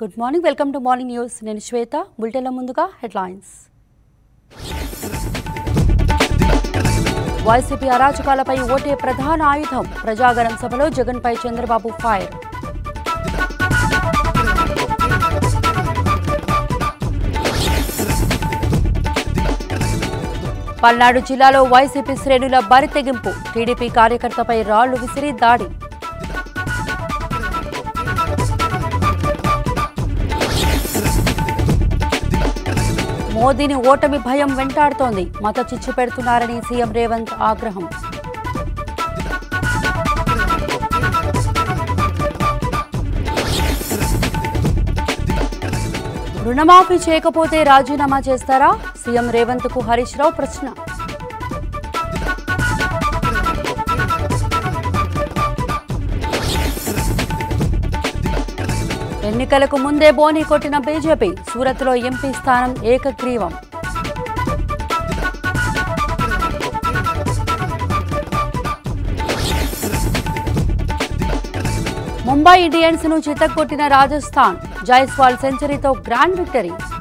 good morning welcome to morning news నేను శ్వేత బులెటిన్ల ముందుగా headlines YCP అరాచకాలపై ఓటే ప్రధాన ఆయుధం ప్రజాగరం సభలో జగన్పై చంద్రబాబు ఫైర్ పల్నాడు జిల్లాలో వైసీపీ శ్రేణుల బరితెగింపు టీడీపీ కార్యకర్తపై రాళ్లు విసిరి దాడి మోదీని ఓటమి భయం వెంటాడుతోంది మత చిచ్చు పెడుతున్నారని సీఎం రేవంత్ ఆగ్రహం రుణమాఫీ చేయకపోతే రాజీనామా చేస్తారా సీఎం రేవంత్ కు హరీష్ రావు ప్రశ్న ఎన్నికలకు ముందే బోని కొట్టిన బీజేపీ సూరత్లో ఎంపీ స్థానం ఏకగ్రీవం ముంబై ఇండియన్స్ ను చిత్తకొట్టిన రాజస్థాన్ జైస్వాల్ సెంచరీతో గ్రాండ్ విక్టరీ